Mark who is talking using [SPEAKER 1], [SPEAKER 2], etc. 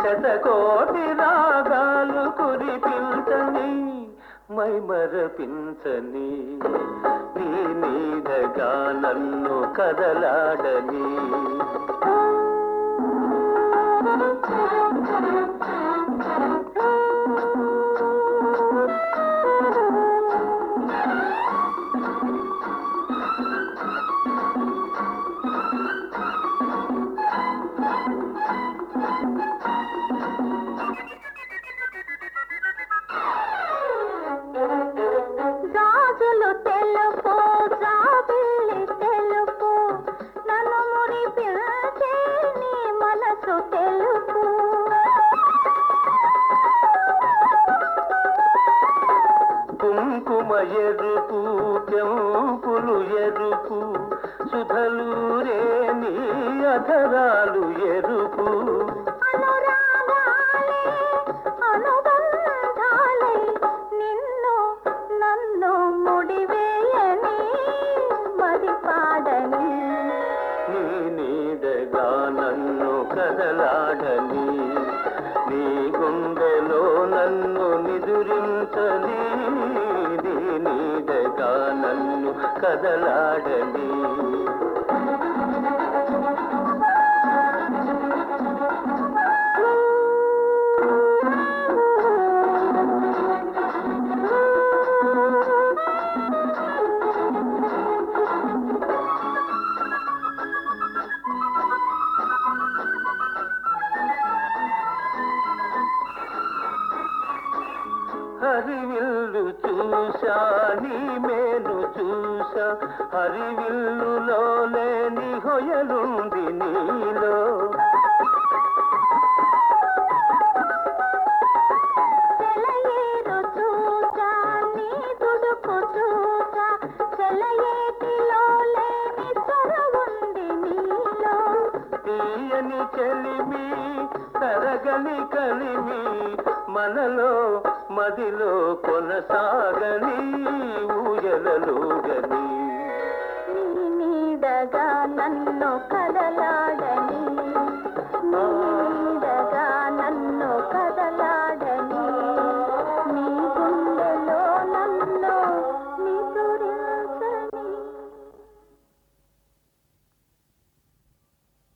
[SPEAKER 1] శతకోటి రాగాలు కురిపించని మై మరపించని నీ నీడగా నన్ను కదలాడని
[SPEAKER 2] గాజులు తెలుపు జాబిల్లి తెలుపు నన్ను మురిపించే నీ మనసు తెలుపు
[SPEAKER 1] కుంకుమ ఎరుపు కెంపులు ఎరుపు సుధలూరే నీ అధరాలు ఎరుపు
[SPEAKER 2] అనురాగాలే అనుబంధాలై నిన్ను నన్ను ముడివేయని మది పాడని
[SPEAKER 1] నీ నీడగా నన్ను కదలాడని నీ గుండెలో నన్ను నిదురించని నీ నీడగా నన్ను కదలాడని హరివిల్లు చూశా నీ మేలు చూశా హరివిల్లులో లేని హొయలుంది నీలో
[SPEAKER 2] సెలయేరు చూసా నీ తుడుపు చూసా సెలయేటిలో లేని చొరవుంది నీలో
[SPEAKER 1] తీయని చెలిమి తరగని కలిమి మనలో మదిలో కొనసాగని ఊయలలుగని